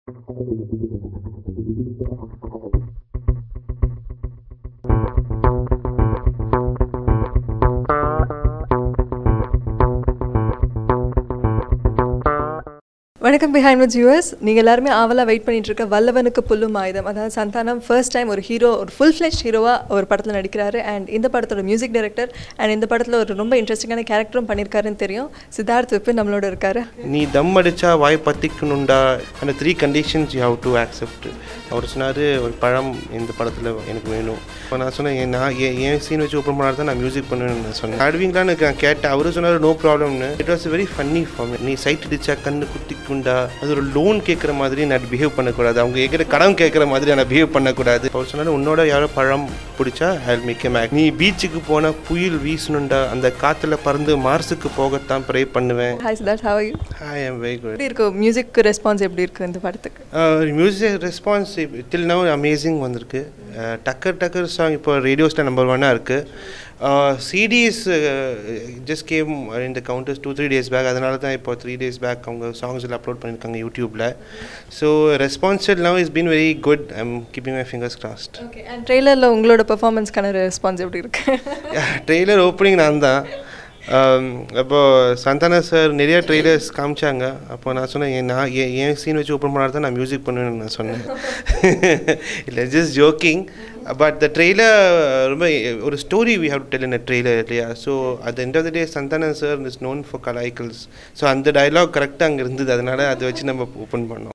வணக்கம் behind with viewers நீங்கள் எல்லாருமே ஆவலாக வெயிட் பண்ணிட்டு இருக்க வல்லவனுக்கு புல்லும் ஆயுதம் அதாவது சந்தானம் ஃபர்ஸ்ட் டைம் ஒரு ஹீரோ ஒரு ஃபுல் ஃப்ளெஷ் ஹீரோவாக ஒரு படத்தில் நடிக்கிறாரு அண்ட் இந்த படத்தோட மியூசிக் டைரக்டர் அண்ட் இந்த படத்தில் ஒரு ரொம்ப இன்ட்ரெஸ்டிங்கான கேரக்டரும் பண்ணியிருக்காருன்னு தெரியும் சித்தார்த் விப்பு நம்மளோட இருக்காரு நீ தம் அடிச்சா வாய் பத்திக்கணுண்டா அந்த three conditions you have to accept அவர் சொன்னார் ஒரு பழம் இந்த படத்தில் எனக்கு வேணும் இப்போ நான் சொன்னேன் "ஏன் நான் என் என் சீன் வச்சு ஓப்பன் பண்ணால் தான் நான் மியூசிக் பண்ணுவேன்னு நான் சொன்னேன் ஆடுவீங்களான்னு நான் கேட்டேன் அவரு சொன்னார் நோ ப்ராப்ளம்னு it was very funny for me நீ சைட் அடிச்சா கண்ணு குத்திக்குண்டா அது ஒரு லோன் கேட்குற மாதிரி நான் பிஹேவ் பண்ணக்கூடாது அவங்க கேட்குற கடன் கேட்குற மாதிரி நான் பிஹேவ் பண்ணக்கூடாது அவர் சொன்னார் உன்னோட யாரோ பழம் பிடிச்சா ஐ மேக் மேக் நீ பீச்சுக்கு போனால் புயல் வீசணுண்டா அந்த காற்றுல பறந்து மார்ஸுக்கு போகத்தான் ப்ரே பண்ணுவேன் hi Siddharth how you hi I'm very good எப்படி இருக்கு மியூசிக் ரெஸ்பான்ஸ் எப்படி இருக்கு இந்த படத்துக்கு music response till now amazing வந்திருக்கு அஹ், டக்கர் டக்கர் சாங் இப்போ ரேடியோஸில் நம்பர் ஒன்னாக இருக்குது சிடிஸ் ஜஸ்ட் கேம் இந்த counters two three days back அதனால தான் இப்போ த்ரீ டேஸ் பேக் அவங்க சாங்ஸ் எல்லாம் அப்லோட் பண்ணியிருக்காங்க யூடியூப்பில் so response now is been very good I'm keeping my fingers crossed okay and ட்ரெய்லரில் உங்களோட பெர்ஃபார்மன்ஸ்க்கான ரெஸ்பான்ஸ் எப்படி இருக்கு ட்ரெய்லர் ஓப்பனிங் நான் தான் அப்போது சந்தானா சார் நிறைய ட்ரெய்லர்ஸ் காமிச்சாங்க அப்போ நான் சொன்னேன் "ஏன் நான் என் என் சீன் வச்சு ஓப்பன் பண்ணால் தான் நான் மியூசிக் பண்ணுவேன்னு நான் சொன்னேன் இல்லை just joking but the trailer ரொம்ப ஒரு story we have to tell in a trailer இல்லையா so at end of the day Santhana sir is known for கலாய்கல்ஸ் ஸோ அந்த டயலாக் கரெக்டாக அங்கே இருந்தது அதனால் அதை வச்சு நம்ம ஓப்பன் பண்ணோம்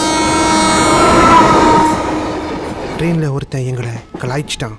ட்ரெயினில் ஒருத்தன் எங்களை கலாய்ச்சிட்டான்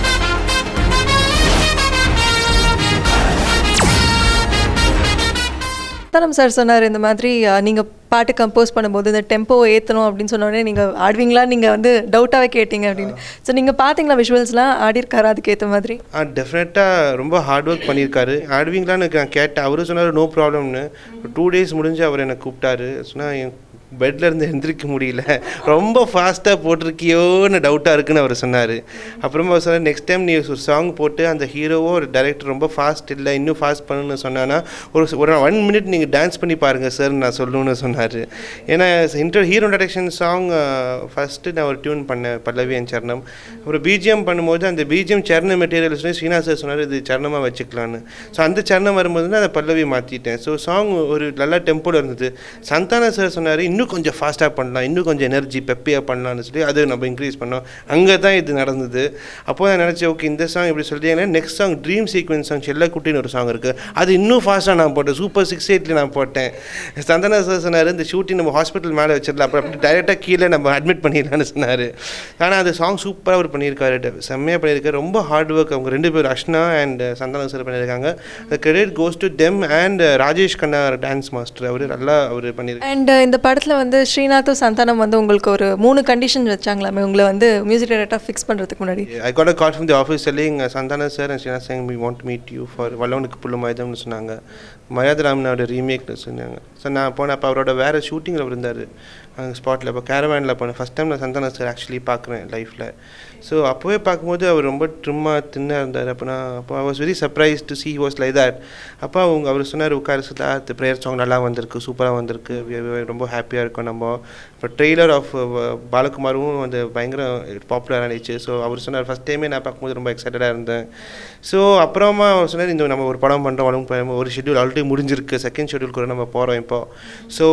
தரம் சார் சொன்னார் இந்த மாதிரி நீங்கள் பாட்டு கம்போஸ் பண்ணும்போது இந்த டெம்போவை ஏற்றணும் அப்படின்னு சொன்ன உடனே நீங்கள் ஆடுவீங்களா நீங்கள் வந்து டவுட்டாகவே கேட்டீங்க அப்படின்னு ஸோ நீங்கள் பார்த்தீங்களா விஷுவல்ஸ்லாம் ஆடிருக்காரா அதுக்கு ஏற்ற மாதிரி ஆ டெஃபினட்டாக ரொம்ப ஹார்ட் ஒர்க் பண்ணியிருக்காரு ஆடுவீங்களான்னு நான் கேட்டேன் அவரு சொன்னார் நோ ப்ராப்ளம்னு டூ டேஸ் முடிஞ்சு அவர் என்னை கூப்பிட்டாரு சொன்னால் என் பெட்ல இருந்து எந்திரிக்க முடியல ரொம்ப ஃபாஸ்ட்டாக போட்டிருக்கியோன்னு டவுட்டாக இருக்குன்னு அவர் சொன்னார் அப்புறமா அவர் சொன்னார் நெக்ஸ்ட் டைம் நீ ஒரு சாங் போட்டு அந்த ஹீரோவோ ஒரு டைரக்டர் ரொம்ப ஃபாஸ்ட் இல்லை இன்னும் ஃபாஸ்ட் பண்ணணும்னு சொன்னான்னா ஒரு ஒரு ஒன் மினிட் நீங்கள் டான்ஸ் பண்ணி பாருங்கள் சார் நான் சொல்லணும்னு சொன்னார் ஏன்னா intro hero direction song first நான் ஒரு டியூன் பண்ணேன் பல்லவி அண்ட் சரணம் அப்புறம் பிஜிஎம் பண்ணும்போது அந்த பிஜிஎம் சரண மெட்டீரியல் சொல்லி ஸ்ரீனா சார் சொன்னார் இது சரணமாக வச்சுக்கலான்னு ஸோ அந்த சரணம் வரும்போது நான் அதை பல்லவி மாற்றிட்டேன் ஸோ சாங் ஒரு நல்ல டெம்போவில் இருந்தது சந்தானா சார் சொன்னார் இன்னும் கொஞ்சம் ஃபாஸ்ட்டாக பண்ணலாம் இன்னும் கொஞ்சம் எனர்ஜி பெப்பியாக பண்ணலாம்னு சொல்லி அது நம்ம இன்க்ரீஸ் பண்ணோம் அங்கே தான் இது நடந்தது அப்போ நான் நினச்சேன் ஓகே இந்த சாங் இப்படி சொல்லிட்டீங்கன்னா next song dream sequence song செல்லக்குட்டின்னு ஒரு சாங் இருக்குது அது இன்னும் ஃபாஸ்ட்டாக நான் போட்டேன் சூப்பர் சிக்ஸ் எயிட்டில் நான் போட்டேன் சந்தனா சார் சொன்னார் இந்த ஷூட்டிங் நம்ம ஹாஸ்பிட்டல் மேலே வச்சிடலாம் அப்புறம் அப்படி டைரெக்டாக கீழே நம்ம அட்மிட் பண்ணிடலாம்னு சொன்னார் ஆனால் அந்த சாங் சூப்பராக அவர் பண்ணியிருக்காரு செம்மையாக பண்ணியிருக்காரு ரொம்ப ஹார்ட் ஒர்க் அவங்க ரெண்டு பேர் அஷ்னா அண்ட் சந்தானா சார் பண்ணியிருக்காங்க the credit goes to them and Rajesh Kanna dance master அவர் நல்லா அவர் பண்ணியிருக்காரு அண்ட் இந்த படத்தில் வந்து ஸ்ரீநாத்தும் சந்தானம் வந்து உங்களுக்கு ஒரு மூணு கண்டிஷன் வச்சாங்களாமே உங்களை வந்து மியூசிக் டைரக்டாக ஃபிக்ஸ் பண்ணுறதுக்கு முன்னாடி I got a call from the office telling uh, Santana sir and Srinath saying we want to meet you for வல்லவனுக்கு புல்லு மாயுதம்னு சொன்னாங்க மயாதராமனோட ரீமேக்னு சொன்னாங்க ஸோ நான் போனேன் அப்போ அவரோட வேறு ஷூட்டிங்கில் இருந்தார் அங்கே ஸ்பாட்டில் இப்போ கேரவேனில் போனேன் ஃபஸ்ட் டைம் நான் சந்தானா சார் ஆக்சுவலி பார்க்குறேன் லைஃப்பில் ஸோ அப்போவே பார்க்கும்போது அவர் ரொம்ப ட்ரிம்மாக தின்னாக இருந்தார் அப்போ நான் அப்போ I was very surprise to see was like that அப்போ அவங்க அவர் சொன்னார் உட்கார சித்தார்த் ப்ரேயர் சாங் நல்லா வந்திருக்கு சூப்பராக வந்திருக்கு We are ரொம்ப ஹாப்பியாக இருக்கோம் நம்ம இப்போ ட்ரெய்லர் ஆஃப் பாலகுமாரும் வந்து பயங்கர பாப்புலர் ஆனிச்சு ஸோ அவர் சொன்னார் ஃபஸ்ட் டைமே நான் பார்க்கும்போது ரொம்ப எக்ஸைட்டடாக இருந்தேன் ஸோ அப்புறமா அவர் சொன்னார் இந்த நம்ம ஒரு படம் பண்ணுறோம் வளம் ஒரு ஷெட்யூல் ஆல்ரெடி முடிஞ்சிருக்கு செகண்ட் ஷெட்யூல் கூட நம்ம போகிறோம் இப்போ ஸோ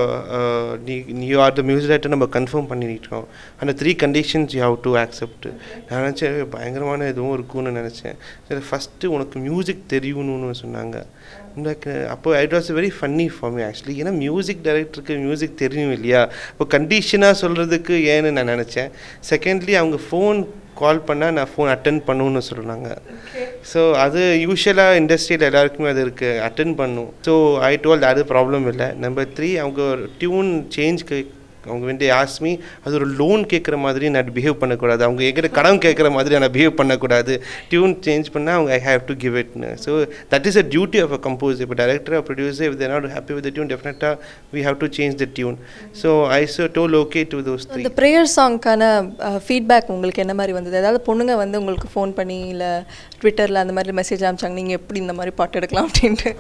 நீ நீ ஆர் த மியூசிக் டைரக்டர் நம்ம கன்ஃபார்ம் பண்ணிட்டோம் அந்த three conditions you have to accept நான் நினச்சேன் பயங்கரமான எதுவும் இருக்கும்னு நினச்சேன் சரி ஃபஸ்ட்டு உனக்கு மியூசிக் தெரியணும்னு சொன்னாங்க எனக்கு அப்போ it was very funny for me actually ஏன்னா மியூசிக் டைரக்டருக்கு மியூசிக் தெரியும் இல்லையா இப்போ கண்டிஷனாக சொல்கிறதுக்கு ஏன்னு நான் நினச்சேன் செகண்ட்லி அவங்க ஃபோன் கால் பண்ணால் நான் ஃபோன் அட்டன் பண்ணணும்னு சொல்கிறாங்க ஸோ அது யூஸ்வலாக இண்டஸ்ட்ரியில் எல்லாருக்குமே அது இருக்குது அட்டன் பண்ணும் ஸோ ஐ டோல் அது ப்ராப்ளம் இல்லை நம்பர் த்ரீ அவங்க ஒரு டியூன் சேஞ்ச்க்கு அவங்க வந்து ஆஸ்மி அது ஒரு லோன் கேட்குற மாதிரி நான் பிஹேவ் பண்ணக்கூடாது அவங்க எங்கிட்ட கடன் கேட்குற மாதிரி நான் பிஹேவ் பண்ணக்கூடாது டியூன் சேஞ்ச் பண்ணால் அவங்க ஐ ஹேவ் டு கிவ் இட்னு so that is a duty of a composer இப்போ director producer if they're not happy with tune டெஃபினட்டாக we have to change the tune so I so told okay to those three இந்த prayer சாங்க்கான feedback உங்களுக்கு என்ன மாதிரி வந்தது அதாவது பொண்ணுங்க வந்து உங்களுக்கு ஃபோன் பண்ணி இல்லை ட்விட்டரில் அந்த மாதிரி மெசேஜ் அனுப்பிச்சாங்க நீங்கள் எப்படி இந்த மாதிரி பாட்டு எடுக்கலாம் அப்படின்ட்டு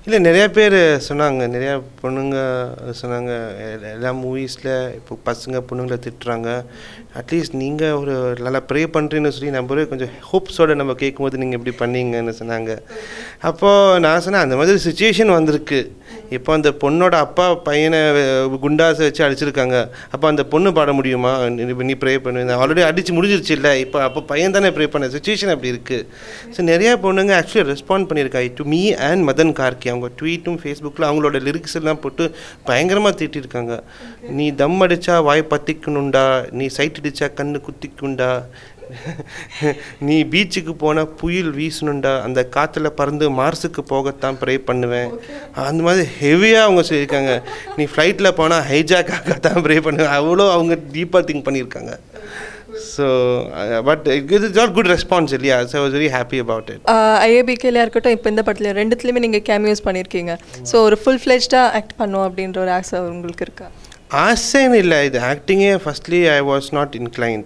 இல்லை நிறைய பேர் சொன்னாங்க நிறையா பொண்ணுங்க சொன்னாங்க எ- எல்லா மூவிஸில் இப்போ பசங்க பொண்ணுங்களை திட்டுறாங்க அட்லீஸ்ட் நீங்கள் ஒரு நல்லா ப்ரே பண்ணுறீன்னு சொல்லி நம்ம கொஞ்சம் ஹோப்ஸோட நம்ம கேட்கும்போது நீங்கள் இப்படி பண்ணீங்கன்னு சொன்னாங்க அப்போது நான் சொன்னேன் அந்த மாதிரி சுச்சுவேஷன் வந்திருக்கு இப்போ அந்த பொண்ணோட அப்பா பையனை அஹ், குண்டாசை வச்சு அடிச்சிருக்காங்க அப்போ அந்த பொண்ணு பாட முடியுமா நீ- நீ ப்ரே பண்ணு ஆல்ரெடி அடிச்சு முடிஞ்சிருச்சு இல்லை இப்போ அப்போ பையன் தானே ப்ரே பண்ண சுச்சுவேஷன் அப்படி இருக்குது ஸோ நிறையா பொண்ணுங்க ஆக்சுவலி ரெஸ்பாண்ட் பண்ணியிருக்காங்க to me and Madhan Karky அவங்க ட்வீட்டும் ஃபேஸ்புக்கில் அவங்களோட லிரிக்ஸ் எல்லாம் போட்டு பயங்கரமாக திட்டிருக்காங்க நீ தம் அடிச்சா வாய் பத்திக்கணுண்டா நீ சைட் அடிச்சா கண்ணு குத்திக்குண்டா நீ பீச்சுக்கு போனால் புயல் வீசணுண்டா அந்த காற்றுல பறந்து மார்ஸுக்கு போகத்தான் ப்ரே பண்ணுவேன் அந்த மாதிரி ஹெவியாக அவங்க சொல்லியிருக்காங்க நீ ஃப்ளைட்டில் போனால் ஹைஜாக்காக தான் ப்ரே பண்ணுவேன் அவ்வளோ அவங்க டீப்பாக திங்க் பண்ணியிருக்காங்க so but it is all good response இல்லையா so I was very happy about it ஐஏபிகேலையாக இருக்கட்டும் இப்போ இந்த படத்துல ரெண்டுத்துலேயுமே நீங்கள் கேமியோஸ் பண்ணியிருக்கீங்க ஸோ ஒரு ஃபுல் ஃப்ளெஜ்டாக ஆக்ட் பண்ணும் அப்படின்ற ஒரு ஆசை உங்களுக்கு இருக்கா ஆசைன்னு இல்லை இது ஆக்டிங்கே firstly I was not inclined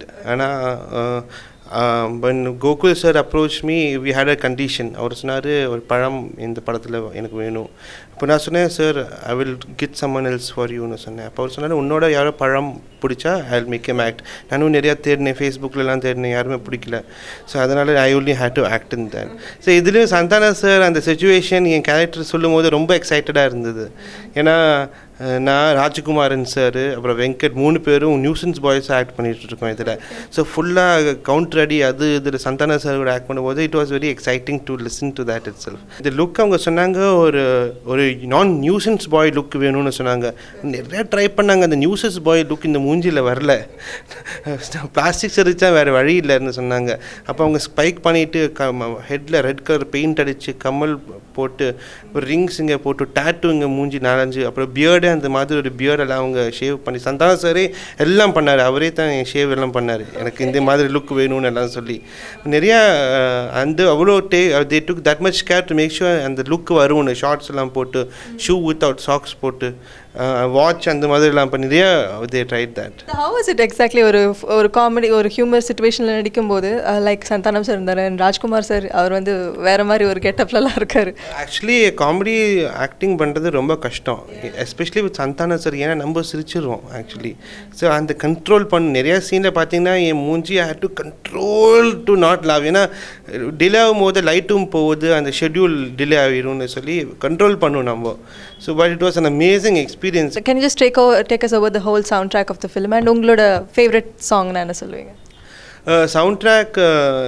ஆனால் பன் Gokul sir approach me we had a condition அவர் சொன்னார் ஒரு பழம் இந்த படத்தில் எனக்கு வேணும் இப்போ நான் சொன்னேன் sir I will get someone else for யூன்னு சொன்னேன் அப்போ அவர் சொன்னார் உன்னோட யாரோ பழம் பிடிச்சா I will make M act நானும் நிறையா தேடினேன் ஃபேஸ்புக்கிலலாம் தேடினேன் யாருமே பிடிக்கல ஸோ அதனால் I only had to act in than so இதுலேயும் சந்தானா சார் அந்த சுச்சுவேஷன் என் கேரக்டர் சொல்லும் போது ரொம்ப எக்ஸைட்டடாக இருந்தது ஏன்னா அஹ், நான் ராஜ்குமாரன் சார் அப்புறம் வெங்கட் மூணு பேரும் நியூசன்ஸ் பாய்ஸ் ஆக்ட் பண்ணிட்டு இருக்கோம் இதில் ஸோ ஃபுல்லாக கவுண்டர் அடி அது இதில் சந்தானா சாரோட ஆக்ட் பண்ணும்போது it was very exciting to listen to that itself இந்த லுக் அவங்க சொன்னாங்க ஒரு ஒரு நான் நியூசன்ஸ் பாய் லுக் வேணும்னு சொன்னாங்க நிறைய ட்ரை பண்ணாங்க அந்த நியூசன்ஸ் பாய் லுக் இந்த மூஞ்சியில் வரல பிளாஸ்டிக் சரிச்சா வேறு வழி இல்லைன்னு சொன்னாங்க அப்போ அவங்க ஸ்பைக் பண்ணிட்டு க ஹெட்டில் ரெட் கலர் பெயிண்ட் அடித்து கம்மல் போட்டு ஒரு ரிங்ஸ் இங்கே போட்டு டேட்டு இங்கே மூஞ்சி நாலஞ்சு அப்புறம் பியர்டே அந்த மாதிரி ஒரு பியர்டெல்லாம் அவங்க ஷேவ் பண்ணி சந்தான சாரே எல்லாம் பண்ணார் அவரே தான் என் ஷேவ் எல்லாம் பண்ணார் எனக்கு இந்த மாதிரி லுக் வேணும்னு எல்லாம் சொல்லி நிறையா அஹ், அந்த அவ்வளோ they they took that much care to make sure அந்த லுக் வரும்னு ஷார்ட்ஸ் எல்லாம் போட்டு ஷூ வித்தவுட் சாக்ஸ் போட்டு வாட்ச் அந்த மாதிரிலாம் பண்ணி நிறையா they tried that how is it exactly ஒரு ஒரு காமெடி ஒரு ஹியூமர் சுச்சுவேஷனில் நடிக்கும்போது லைக் சந்தானம் சார் இருந்தார் ராஜ்குமார் சார் அவர் வந்து வேற மாதிரி ஒரு கெட்டப்லலாம் இருக்காரு ஆக்சுவலி காமெடி ஆக்டிங் பண்ணுறது ரொம்ப கஷ்டம் எஸ்பெஷலி வித் சந்தான சார் ஏன்னா நம்ம சிரிச்சிருவோம் ஆக்சுவலி ஸோ அந்த கண்ட்ரோல் பண்ண நிறையா சீனில் பார்த்தீங்கன்னா என் மூஞ்சி had to control to not laugh ஏன்னா டிலே ஆகும் போது லைட்டும் போகுது அந்த ஷெட்யூல் டிலே ஆகிடும்னு சொல்லி கண்ட்ரோல் பண்ணும் நம்ம so but it was an amazing experience can just take take us over the whole sound track of the film and உங்களோட ஃபேவரட் சாங்னா என்ன சொல்லுவீங்க sound track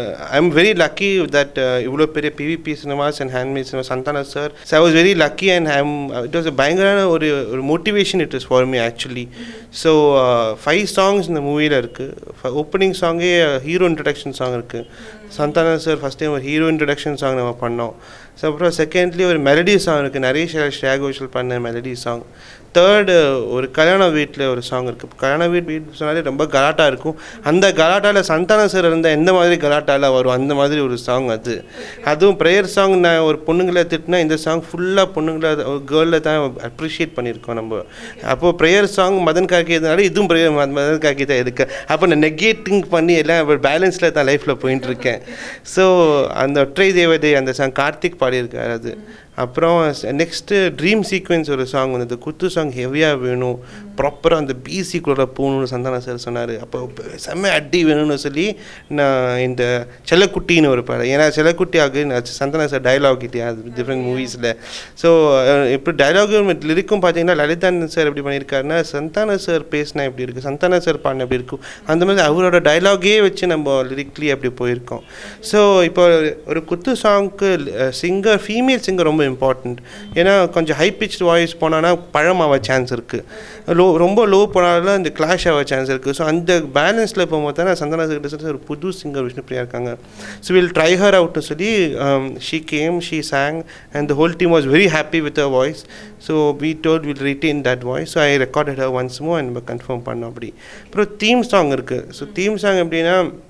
I am very lucky that இவ்வளோ பெரிய PVP cinemas and handmade cinema Santhana sir so I was very lucky and I am it was பயங்கரமான ஒரு ஒரு motivation it is for me actually so five songs இந்த மூவியில் இருக்குது opening சாங்கே hero introduction song இருக்குது சந்தானா சார் ஃபஸ்ட் டைம் ஒரு hero introduction song நம்ம பண்ணோம் ஸோ அப்புறம் செகண்ட்லி ஒரு மெலடி சாங் இருக்குது நிறைய ஸ்ரேயா கோஷல் பண்ண மெலடி சாங் தேர்டு ஒரு கல்யாண வீட்டில் ஒரு சாங் இருக்குது கல்யாண வீட் வீட் சொன்னாலே ரொம்ப கலாட்டா இருக்கும் அந்த கலாட்டாவில் சந்தான சார் இருந்தால் எந்த மாதிரி கலாட்டாவில் வரும் அந்த மாதிரி ஒரு சாங் அது அதுவும் ப்ரேயர் சாங் நான் ஒரு பொண்ணுங்களை திட்டினா இந்த சாங் ஃபுல்லாக பொண்ணுங்களை ஒரு கேர்ளில் தான் அப்ரிஷியேட் பண்ணியிருக்கோம் நம்ம அப்போது ப்ரேயர் சாங் மதன் காக்கி எதுனால இதுவும் ப்ரேயர் மதன் காக்கி தான் இருக்கு அப்போ நான் நெகேட்டிங் பண்ணி எல்லாம் ஒரு பேலன்ஸில் தான் லைஃப்பில் போயிட்டு இருக்கேன் ஸோ அந்த ஒற்றை தேவதை அந்த சாங் கார்த்திக் பாடியிருக்காரு அது அப்புறம் நெக்ஸ்ட்டு ட்ரீம் சீக்வென்ஸ் ஒரு சாங் வந்தது குத்து சாங் ஹெவியாக வேணும் ப்ராப்பராக அந்த பிசிக்குள்ளே போகணும்னு சந்தானா சார் சொன்னார் அப்போ செம்ம அடி வேணும்னு சொல்லி நான் இந்த செல்லக்குட்டின்னு ஒரு படம் ஏன்னா செல்லக்குட்டி ஆகு நான் சந்தானா சார் டைலாக் இல்லையா அது டிஃப்ரெண்ட் மூவிஸில் ஸோ இப்போ டைலாக் லிரிக்கும் பார்த்தீங்கன்னா லலிதானந்தன் சார் எப்படி பண்ணியிருக்காருன்னா சந்தான சார் பேசினா எப்படி இருக்குது சந்தான சார் பாடின எப்படி இருக்கும் அந்த மாதிரி அவரோட டைலாகே வச்சு நம்ம லிரிக்லி அப்படி போயிருக்கோம் ஸோ இப்போ ஒரு குத்து சாங்க்கு சிங்கர் ஃபீமேல் சிங்கர் ரொம்ப இம்பார்ட்டண்ட் ஏன்னா கொஞ்சம் ஹை பிச் வாய்ஸ் போனான்னா பழமாக சான்ஸ் இருக்குது லோ ரொம்ப லோ போனாலும் இந்த கிளாஷ் ஆக சான்ஸ் இருக்குது ஸோ அந்த பேலன்ஸில் போகும்போது தான் சந்தனா சார் ஒரு புது சிங்கர் விஷ்ணுப்ரியா இருக்காங்க ஸோ வில் ட்ரை ஹர் அவுட்னு சொல்லி she came she sang and the whole team was very happy with a voice so we told will retain that voice so I recorded once more and confirm பண்ணோம் அப்படி அப்புறம் theme song இருக்குது so theme song எப்படின்னா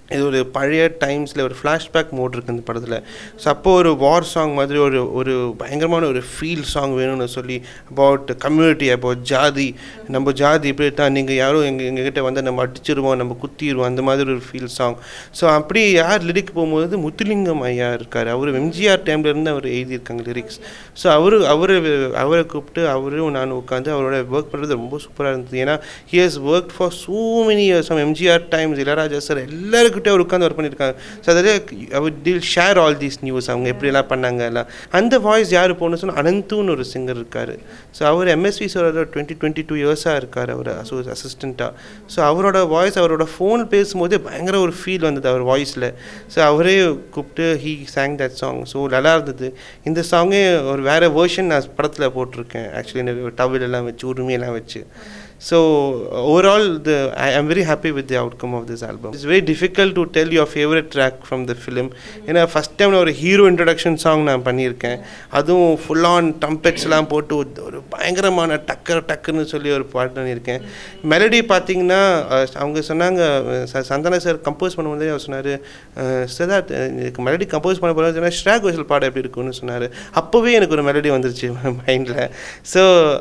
இது ஒரு பழைய டைம்ஸில் ஒரு ஃப்ளாஷ்பேக் மோட் இருக்குது இந்த படத்தில் ஸோ அப்போ ஒரு வார் சாங் மாதிரி ஒரு ஒரு பயங்கரமான ஒரு ஃபீல் சாங் வேணும்னு சொல்லி அபவுட் கம்யூனிட்டி அபவுட் ஜாதி நம்ம ஜாதி இப்படி தான் நீங்கள் யாரும் எங்கள் எங்ககிட்ட வந்து நம்ம அடிச்சிருவோம் நம்ம குத்திடுவோம் அந்த மாதிரி ஒரு ஃபீல் சாங் ஸோ அப்படி யார் லிரிக் போகும்போது முத்துலிங்கம் ஐயா இருக்கார் அவர் எம்ஜிஆர் டைம்ல இருந்து அவர் எழுதியிருக்காங்க லிரிக்ஸ் ஸோ அவர் அவர் அவரை கூப்பிட்டு அவரும் நான் உட்காந்து அவரோட ஒர்க் பண்ணுறது ரொம்ப சூப்பராக இருந்தது ஏன்னா he has work for so many years MGR times Ilaiyaraaja sir எல்லாருக்கிட்டே அவர் உட்காந்து ஒர்க் பண்ணியிருக்காங்க ஸோ அதில் அவர் till share all these news அவங்க எப்படியெல்லாம் பண்ணாங்க எல்லாம் அந்த வாய்ஸ் யார் போகணும்னு சொன்னால் அனந்துன்னு ஒரு சிங்கர் இருக்கார் ஸோ அவர் எம்எஸ்வி சாரோட டுவெண்ட்டி டுவெண்ட்டி டூ இயர்ஸாக இருக்கார் அவர் அசோ அசிஸ்டண்ட்டாக ஸோ அவரோட வாய்ஸ் அவரோட ஃபோன் பேசும்போதே பயங்கர ஒரு ஃபீல் வந்தது அவர் வாய்ஸில் ஸோ அவரே கூப்பிட்டு he sang that song so நல்லா இருந்தது இந்த சாங்கே ஒரு வேறு வேர்ஷன் நான் படத்தில் போட்டிருக்கேன் ஆக்சுவலி டவல் எல்லாம் வச்சு உரிமையெல்லாம் வச்சு So overall, the I am very happy with the outcome of this album. It's very difficult to tell your favorite track from the film. ஏன்னா ஃபஸ்ட் டைம் நான் ஒரு ஹீரோ இன்ட்ரடக்ஷன் சாங் நான் பண்ணியிருக்கேன் அதுவும் full on டம்பெட்ஸ்லாம் போட்டு ஒரு- ஒரு பயங்கரமான டக்கர் டக்குன்னு சொல்லி ஒரு பாட்டு பண்ணியிருக்கேன் மெலடி பார்த்தீங்கன்னா அஹ், அவங்க சொன்னாங்க அஹ், ச- சந்தன சார் கம்போஸ் பண்ணும்போதே அவர் சொன்னார் சிதார்த் இதுக்கு மெலடி கம்போஸ் பண்ண போகிறது சொன்னால் ஸ்ட்ராக் கோஷல் பாட எப்படி இருக்கும்னு சொன்னார் அப்போவே எனக்கு ஒரு மெலடி வந்துருச்சு மைண்டில் ஸோ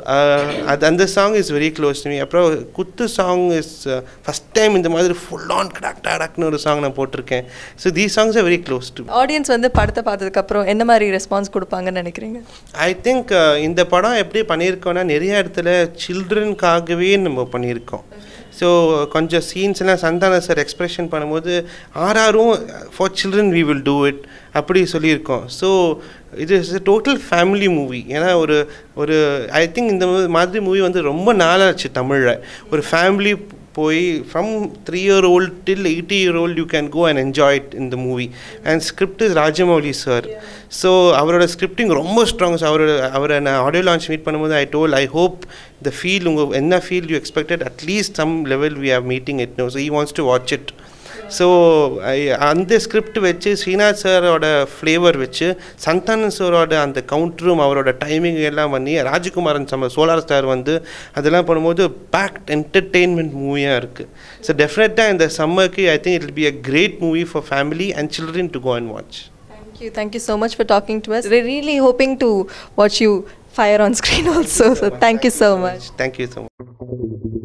அது அந்த song is very close to me அப்புறம் குத்து சாங் இஸ் ஃபஸ்ட் டைம் இந்த மாதிரி ஃபுல் ஆன் கடக் டடக்னு ஒரு சாங் நான் போட்டிருக்கேன் so these songs are very close to audience வந்து படத்தை பார்த்ததுக்கப்புறம் என்ன மாதிரி ரெஸ்பான்ஸ் கொடுப்பாங்கன்னு நினைக்கிறீங்க ஐ திங்க் இந்த படம் எப்படி பண்ணியிருக்கோம்னா நிறைய இடத்துல சில்ட்ரனுக்காகவே நம்ம பண்ணியிருக்கோம் ஸோ கொஞ்சம் சீன்ஸ் எல்லாம் சந்தான சார் எக்ஸ்பிரஷன் பண்ணும்போது ஆறாரும் for children we will do it அப்படி சொல்லியிருக்கோம் ஸோ இது இஸ் டோட்டல் ஃபேமிலி மூவி ஏன்னா ஒரு ஒரு ஐ திங்க் இந்த மாதிரி மூவி வந்து ரொம்ப நாளாச்சு தமிழில் ஒரு ஃபேமிலி போய் from three year old till eighty year old you can go and enjoy it in the movie and script is Rajamouli sir so அவரோட ஸ்கிரிப்டிங் ரொம்ப ஸ்ட்ராங் அவரோட அவரை நான் ஆடியோ லான்ச் மீட் பண்ணும்போது I told I hope the feel உங்கள் என்ன feel you expected at least some level we have meeting it no so he wants to watch it so அந்த ஸ்கிரிப்ட் வச்சு ஸ்ரீநாத் சாரோட ஃப்ளேவர் வச்சு சந்தானன் சாரோட அந்த கவுண்டரும் அவரோட டைமிங் எல்லாம் பண்ணி ராஜகுமாரன் சம்ம சோலார் ஸ்டார் வந்து அதெல்லாம் பண்ணும்போது பேக்ட் என்டர்டெயின்மெண்ட் மூவியாக இருக்குது ஸோ டெஃபினட்டாக இந்த சம்மருக்கு I think it will be a great movie for family and children to go and watch Thank you. Thank you so much for talking to us. We're really hoping to watch you fire on screen also. So thank you so much. Thank you so much